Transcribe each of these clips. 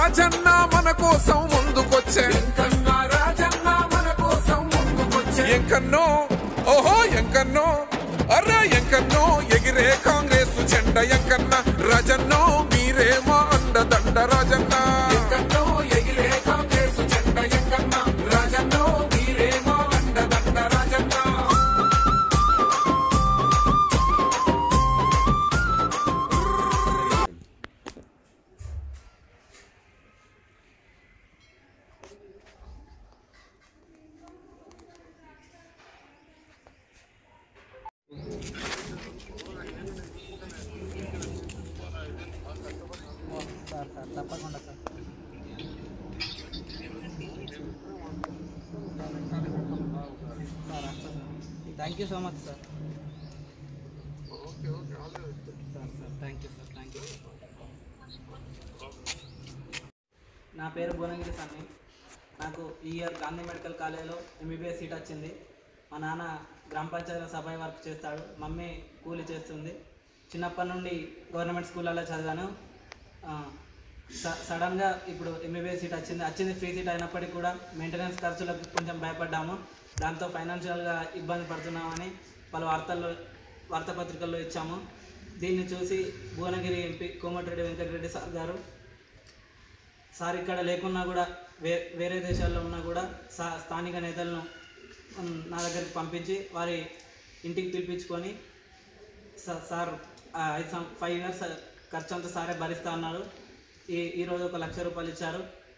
రాజన్న మన కోసం ముందుకొచ్చే ఎంకన్న రాజన్న మన కోసం ముందుకొచ్చే ఎంకన్నో ఓహో ఎంకన్నో అరే ఎంకన్నో ఎగిరే కాంగ్రెస్ జెండ ఎంకన్న రాజన్నో మీరే మా అండదండ రాజన్న ఎంకన్నో ఎగిరే కాంగ్రెస్ జెండ ఎంకన్న రాజన్నో మీరే మా అండదండ రాజన్న సార్ సార్ తప్పకుండా sir sir thank you so much sir sir sir thank you sir thank you నా పేరు భువనగిరి సన్ని నాకు ఈ ఇయర్ గాంధీ మెడికల్ కాలేజీలో ఎంబీబీఎస్ సీట్ వచ్చింది మా నాన్న గ్రామ పంచాయతీలో సఫాయి వర్క్ చేస్తాడు మమ్మీ కూలి చేస్తుంది చిన్నప్పటి నుండి గవర్నమెంట్ స్కూళ్ళల్లో చదివాను ఆ, స- సడన్గా ఇప్పుడు ఎంబీబీఎస్ సీట్ వచ్చింది వచ్చింది ఫ్రీ సీట్ అయినప్పటికీ కూడా మెయింటెనెన్స్ ఖర్చులకు కొంచెం భయపడ్డాము దాంతో ఫైనాన్షియల్గా ఇబ్బంది పడుతున్నామని పలు వార్తల్లో వార్తాపత్రికల్లో ఇచ్చాము దీన్ని చూసి భువనగిరి ఎంపీ కోమటిరెడ్డి వెంకటరెడ్డి సార్ గారు సార్ ఇక్కడ లేకున్నా కూడా వే వేరే దేశాల్లో ఉన్నా కూడా సా స్థానిక నేతలను ఉమ్, నా దగ్గరికి పంపించి వారి ఇంటికి పిలిపించుకొని సా- సార్ ఆ ఐదు సం ఫైవ్ ఇయర్స్ ఖర్చు అంతా సారే భరిస్తా అన్నారు ఈ ఈరోజు ఒక లక్ష రూపాయలు ఇచ్చారు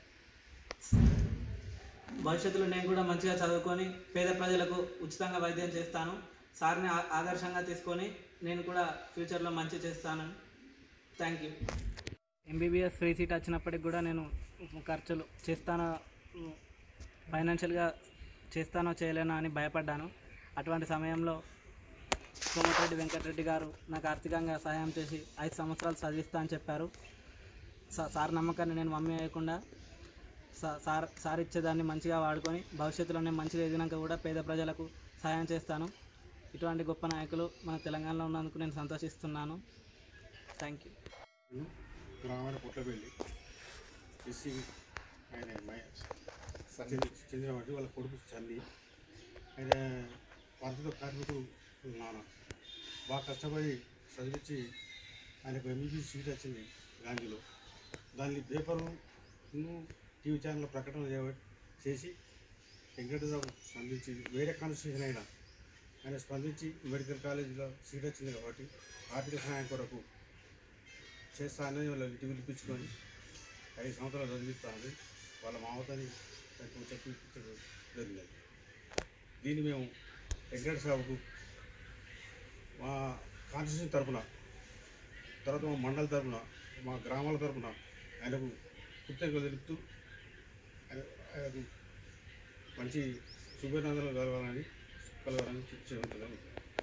భవిష్యత్తులో నేను కూడా మంచిగా చదువుకొని పేద ప్రజలకు ఉచితంగా వైద్యం చేస్తాను సార్ని ఆ- ఆదర్శంగా తీసుకొని నేను కూడా ఫ్యూచర్లో మంచి చేస్తాను thank you MBBS free seat వచ్చినప్పటికి కూడా నేను ఖర్చులు చేస్తానో ఫైనాన్షియల్గా చేస్తానో చేయలేనో అని భయపడ్డాను అటువంటి సమయంలో కోమటిరెడ్డి వెంకటరెడ్డి గారు నాకు ఆర్థికంగా సహాయం చేసి ఐదు సంవత్సరాలు చదివిస్తా అని చెప్పారు సా- సార్ నమ్మకాన్ని నేను మమ్మీ అయ్యకుండా సా- సార్ సార్ ఇచ్చేదాన్ని మంచిగా వాడుకొని భవిష్యత్తులో నేను మంచిగా ఎదిగినాక కూడా పేద ప్రజలకు సహాయం చేస్తాను ఇటువంటి గొప్ప నాయకులు మన తెలంగాణలో ఉన్నందుకు నేను సంతోషిస్తున్నాను థ్యాంక్ యూ గ్రామాల పుట్లబెల్లి ఎస్సీ ఆయన మై- చెంది- చెందినవాడు వాళ్ళ కొడుకు చల్లి ఆయన పారిశుద్ధ కార్మికుడు నాన్న బాగా కష్టపడి చదివించి ఆయనకు ఎంబీబీ సీట్ వచ్చింది గాంధీలో దాన్ని పేపరు టీవీ ఛానల్లో ప్రకటన చేయ- చేసి వెంకటరావు స్పందించి వేరే కాన్స్టిట్యూషన్ అయినా ఆయన స్పందించి మెడికల్ కాలేజీలో సీట్ వచ్చింది కాబట్టి ఆర్థిక సహాయం కొరకు చేస్తానని వాళ్ళ ఇంటికి పిలిపించుకొని ఐదు సంవత్సరాలు చదివిస్తానని వాళ్ళ మామతని కొంచెం చెప్పి ఇప్పించడం జరిగినది దీన్ని మేము వెంకట సాబుకు మా కాన్స్టిట్యూషన్ తరపున తర్వాత మా మండల తరపున మా గ్రామాల తరపున ఆయనకు కృతజ్ఞతలు తెలుపుతూ ఆయన- ఆయనకు మంచి శుభానందనలు కలగాలని కలగాలని చెబుతున్నాను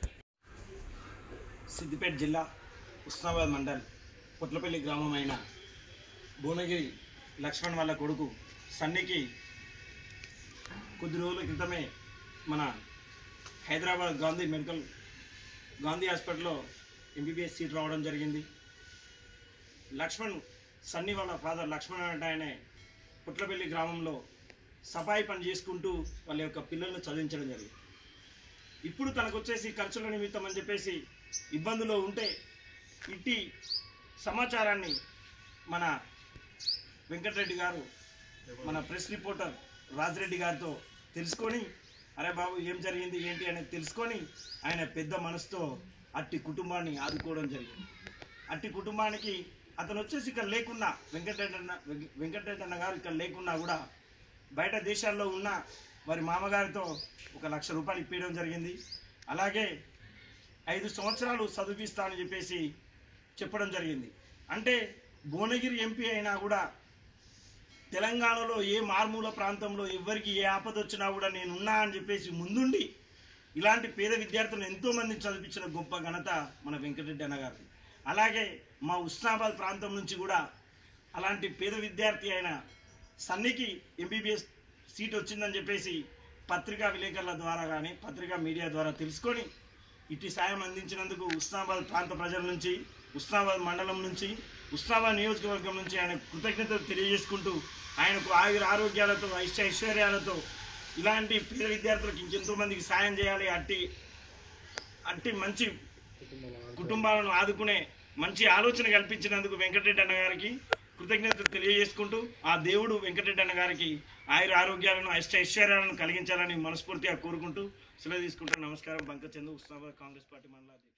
సిద్దిపేట జిల్లా ఉస్నాబాద్ మండల్ పుట్లపల్లి గ్రామం అయిన భువనగిరి లక్ష్మణ్ వాళ్ళ కొడుకు సన్నికి కొద్ది రోజుల క్రితమే మన హైదరాబాద్ గాంధీ మెడికల్ గాంధీ హాస్పిటల్లో ఎంబీబీఎస్ సీట్ రావడం జరిగింది లక్ష్మణ్ సన్నీ వాళ్ళ ఫాదర్ లక్ష్మణ్ అంటే ఆయన పుట్లపల్లి గ్రామంలో సఫాయి పని చేసుకుంటూ వాళ్ళ యొక్క పిల్లలను చదివించడం జరిగింది ఇప్పుడు తనకు వచ్చేసి ఖర్చుల నిమిత్తం అని చెప్పేసి ఇబ్బందులో ఉంటే ఇట్టి సమాచారాన్ని మన వెంకటరెడ్డి గారు మన ప్రెస్ రిపోర్టర్ రాజిరెడ్డి గారితో తెలుసుకొని అరే బాబు ఏం జరిగింది ఏంటి అనేది తెలుసుకొని ఆయన పెద్ద మనసుతో అట్టి కుటుంబాన్ని ఆదుకోవడం జరిగింది అట్టి కుటుంబానికి అతను వచ్చేసి ఇక్కడ లేకున్నా వెంకటరెడ్డి అన్న వెంక- వెంకటరెడ్డి అన్న గారు ఇక్కడ లేకున్నా కూడా బయట దేశాల్లో ఉన్న వారి మామగారితో ఒక లక్ష రూపాయలు ఇప్పించడం జరిగింది అలాగే ఐదు సంవత్సరాలు చదివిస్తా అని చెప్పేసి చెప్పడం జరిగింది అంటే భువనగిరి ఎంపీ అయినా కూడా తెలంగాణలో ఏ మారుమూల ప్రాంతంలో ఎవరికి ఏ ఆపద వచ్చినా కూడా నేనున్నా అని చెప్పేసి ముందుండి ఇలాంటి పేద విద్యార్థులను ఎంతో మందిని చదివించిన గొప్ప ఘనత మన వెంకటరెడ్డి అన్న గారిది అలాగే మా ఉస్నాబాద్ ప్రాంతం నుంచి కూడా అలాంటి పేద విద్యార్థి అయిన సన్నికి ఎంబీబీఎస్ సీట్ వచ్చిందని చెప్పేసి పత్రికా విలేకరుల ద్వారా కానీ పత్రికా మీడియా ద్వారా తెలుసుకొని ఇటు సాయం అందించినందుకు ఉస్నాబాద్ ప్రాంత ప్రజల నుంచి ఉస్నాబాద్ మండలం నుంచి ఉస్నాబాద్ నియోజకవర్గం నుంచి ఆయన కృతజ్ఞతలు తెలియజేసుకుంటూ ఆయనకు ఆయుర ఆరోగ్యాలతో ఐశ్వ ఐశ్వర్యాలతో ఇలాంటి పేద విద్యార్థులకు ఇంకెంతో మందికి సాయం చేయాలి అట్టి అట్టి మంచి కుటుంబాలను ఆదుకునే మంచి ఆలోచన కల్పించినందుకు వెంకటరెడ్డి అన్న గారికి కృతజ్ఞతలు తెలియజేసుకుంటూ ఆ దేవుడు వెంకటరెడ్డి అన్న గారికి ఆయుర ఆరోగ్యాలను అష్ట ఐశ్వర్యాలను కలిగించాలని మనస్ఫూర్తిగా కోరుకుంటూ సెలవు తీసుకుంటూ నమస్కారం బంకచందు ఉస్మాబాద్ కాంగ్రెస్ పార్టీ మండలాధ్యక్షుడు